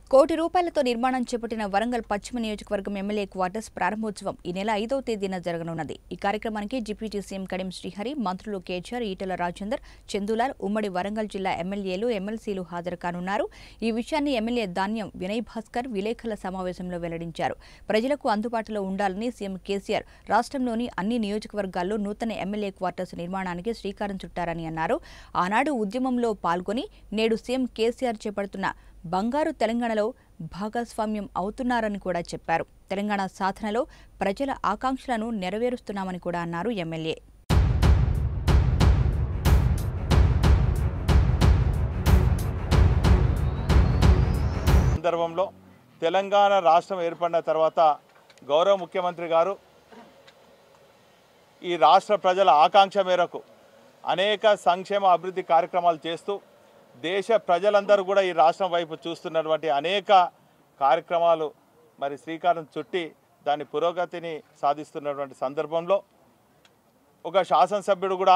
కోటి రూపాయలతో నిర్మాణం చేపట్టిన వరంగల్ పశ్చిమ నియోజకవర్గం ఎమ్మెల్యే క్వార్టర్స్ ప్రారంభోత్సవం ఈ నెల ఐదవ తేదీన జరగనున్నది ఈ కార్యక్రమానికి డిప్యూటీ సీఎం కడిం శ్రీహరి మంత్రులు కేచర్ ఈటల రాజేందర్ చందులాల్ ఉమ్మడి వరంగల్ జిల్లా ఎమ్మెల్యేలు ఎమ్మెల్సీలు హాజరు కానున్నారు ఈ విషయాన్ని ఎమ్మెల్యే ధాన్యం వినయ్ భాస్కర్ విలేకరుల సమావేశంలో వెల్లడించారు ప్రజలకు అందుబాటులో ఉండాలని సీఎం కేసీఆర్ రాష్ట్రంలోని అన్ని నియోజకవర్గాల్లో నూతన ఎమ్మెల్యే క్వార్టర్స్ నిర్మాణానికి శ్రీకారం చుట్టారని అన్నారు ఆనాడు ఉద్యమంలో పాల్గొని నేడు సీఎం కేసీఆర్ చేపడుతున్న బంగారు తెలంగాణలో భాగస్వామ్యం అవుతున్నారని కూడా చెప్పారు తెలంగాణ సాధనలో ప్రజల ఆకాంక్షలను నెరవేరుస్తున్నామని కూడా అన్నారు ఎమ్మెల్యే సందర్భంలో తెలంగాణ రాష్ట్రం ఏర్పడిన తర్వాత గౌరవ ముఖ్యమంత్రి గారు ఈ రాష్ట్ర ప్రజల ఆకాంక్ష మేరకు అనేక సంక్షేమ అభివృద్ధి కార్యక్రమాలు చేస్తూ దేశ ప్రజలందరూ కూడా ఈ రాష్ట్రం వైపు చూస్తున్నటువంటి అనేక కార్యక్రమాలు మరి శ్రీకారం చుట్టి దాని పురోగతిని సాధిస్తున్నటువంటి సందర్భంలో ఒక శాసనసభ్యుడు కూడా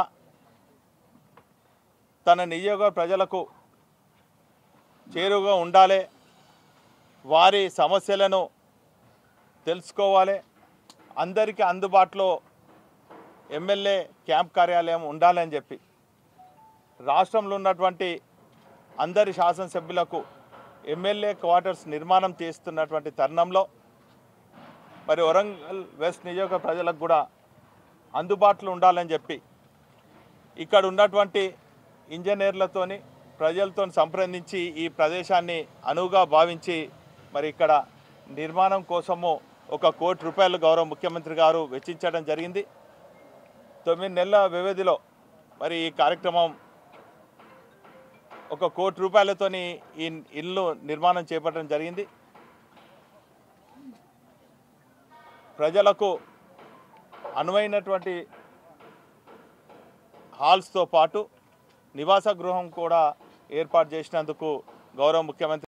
తన నియోజక ప్రజలకు చేరువుగా ఉండాలి వారి సమస్యలను తెలుసుకోవాలి అందరికీ అందుబాటులో ఎమ్మెల్యే క్యాంప్ కార్యాలయం ఉండాలని చెప్పి రాష్ట్రంలో ఉన్నటువంటి అందరి శాసనసభ్యులకు ఎమ్మెల్యే క్వార్టర్స్ నిర్మాణం చేస్తున్నటువంటి తరుణంలో మరి వరంగల్ వెస్ట్ నియోజక ప్రజలకు కూడా అందుబాటులో ఉండాలని చెప్పి ఇక్కడ ఉన్నటువంటి ఇంజనీర్లతోని ప్రజలతో సంప్రదించి ఈ ప్రదేశాన్ని అనువుగా భావించి మరి ఇక్కడ నిర్మాణం కోసము ఒక కోటి రూపాయలు గౌరవ ముఖ్యమంత్రి గారు వెచ్చించడం జరిగింది తొమ్మిది నెలల వ్యవధిలో మరి ఈ కార్యక్రమం ఒక కోటి రూపాయలతోని ఈ ఇల్లు నిర్మాణం చేపట్టడం జరిగింది ప్రజలకు అనువైనటువంటి హాల్స్తో పాటు నివాస గృహం కూడా ఏర్పాటు చేసినందుకు గౌరవ ముఖ్యమంత్రి